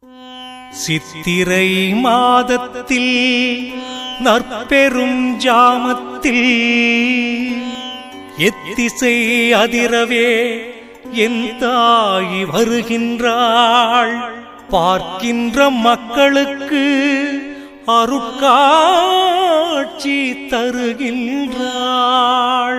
சித்திரை மாதத்தில் நற்பெரும் ஜாமத்தில் எத்திசை அதிரவே என் தாய் வருகின்றாள் பார்க்கின்ற மக்களுக்கு அருட்காட்சி தருகின்றாள்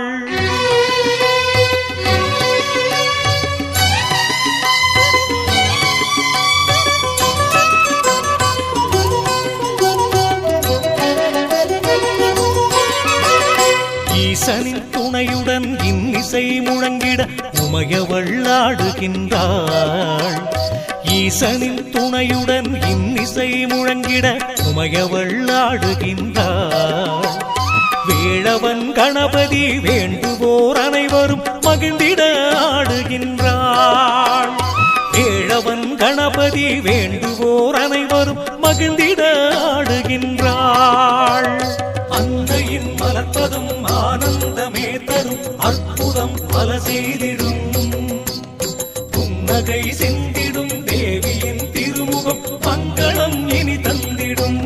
ஈசனின் துணையுடன் இன்னிசை முழங்கிட உமையவள் ஆடுகின்றாள் ஈசனின் துணையுடன் இன்னிசை முழங்கிட உமையவள் ஆடுகின்றாள் வேளவன் கணபதி வேண்டுவோர் அனைவரும் மகிழ்ந்திட ஆடுகின்றாள் வேளவன் கணபதி வேண்டுவோர் அனைவரும் மகிழ்ந்திட ஆடுகின்றாள் அன்னையின் மலர்ப்பதும் ஆனந்தமே தரும் அற்புதம் பல செய்திடும் புன்னகை சிந்திடும் தேவியின் திருமுகம் மங்களம் இனி தந்திடும்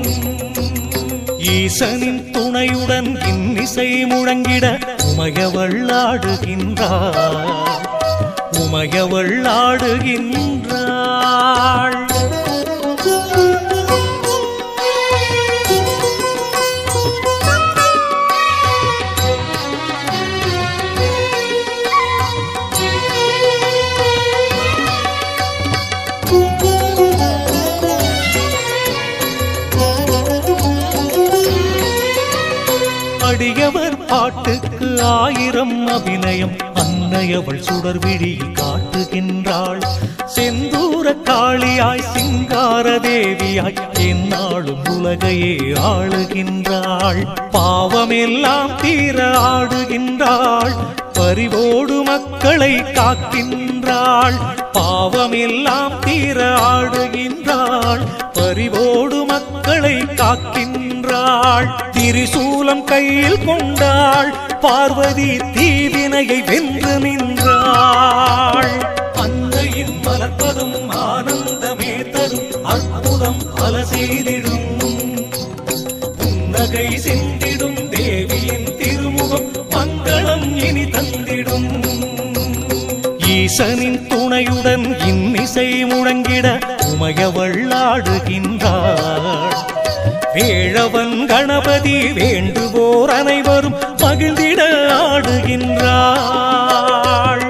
ஈசனின் துணையுடன் இன்னிசை முழங்கிட உமையவள் ஆடுகின்றாள் உமையவள் ஆடுகின்றாள் அடியவர் பாட்டுக்கு ஆயிரம் அபிநயம் அன்னையவள் சுடர் விழியில் காட்டுகின்றாள் செந்தூர காளியாய் சிங்கார தேவியாய் எந்நாளும் உலகையே ஆளுகின்றாள் பாவமெல்லாம் தீர ஆடுகின்றாள் பரிவோடு மக்களை காக்கின்றாள் பாவமெல்லாம் தீர ஆடுகின்றாள் பரிவோடு மக்களை காக்கின்றாள் திரிசூலம் கையில் கொண்டாள் பார்வதி தீவினையை வென்று நின்றாள் அன்னையின் மலர்ப்பதும் ஆனந்தமே தரும் அற்புதம் பல செய்திடும் புன்னகை சிந்திடும் தேவியின் திருமுகம் மங்களம் இனி தந்திடும் ஈசனின் துணையுடன் இன்னிசை முழங்கிட உமையவள் ஆடுகின்றாள் வேழவன் கணபதி வேண்டுவோர் அனைவரும் மகிழ்ந்திட ஆடுகின்றாள்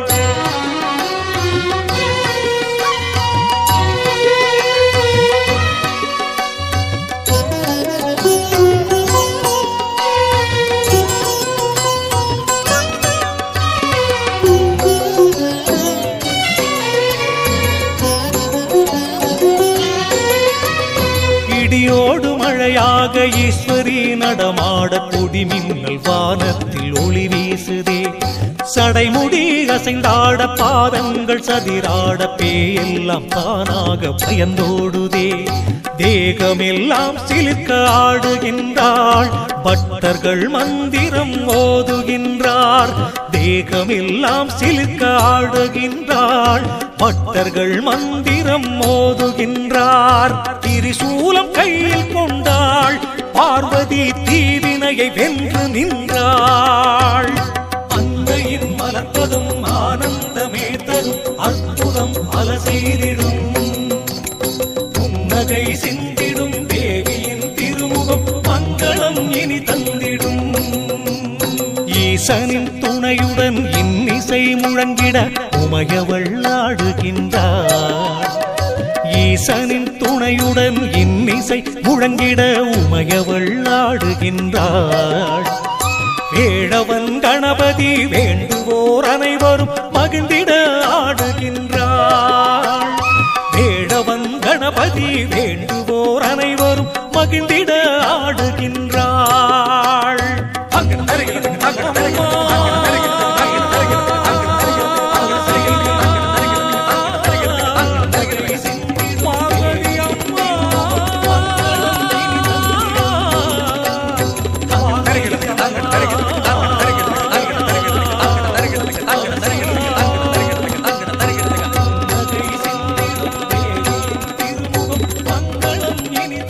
இடியோடு மழையாக ஈஸ்வரி நடமாட கொடி மின்னல் வானத்தில் ஒளி வீசுதே சடைமுடி அசைந்தாட பாதங்கள் சதிராட பேயெல்லாம் தானாக பயந்தோடுதே தேகமெல்லாம் சிலுக்க ஆடுகின்றாள் பட்டர்கள் மந்திரம் ஓதுகின்றார் தேகமெல்லாம் சிலுக்க ஆடுகின்றாள் பட்டர்கள் மந்திரம் ஓதுகின்றார் திரிசூலம் கையில் கொண்டாள் பார்வதி தீவினையை வென்று நின்றாள் அன்னையின் மலர்ப்பதும் ஆனந்தமே தரும் அற்புதம் பல செய்திடும் புன்னகை சிந்திடும் தேவியின் திருமுகம் மங்களம் இனி தந்திடும் ஈசனின் துணையுடன் இன்னிசை முழங்கிட உமையவள் ஆடுகின்றாள் ஈசனின் துணையுடன் இன்னிசை முழங்கிட உமையவள் ஆடுகின்றாள் வேழவன் கணபதி வேண்டுவோர் அனைவரும் மகிழ்ந்திட ஆடுகின்றாள் வேழவன் கணபதி வேண்டுவோர் அனைவரும் மகிழ்ந்திட ஆடுகின்றாள் அங்கன தருகிறது, அங்கன தருகிறது, அங்கன தருகிறது, அங்கன தருகிறது, அங்கன தருகிறது, அங்கன தருகிறது, அங்கன தருகிறது, அங்கன தருகிறது, சிந்தி பார்வதி அம்மா. அங்கன தருகிறது, அங்கன தருகிறது, அங்கன தருகிறது, அங்கன தருகிறது, அங்கன தருகிறது, அங்கன தருகிறது, அங்கன தருகிறது, அங்கன தருகிறது, அங்கன தருகிறது. இனி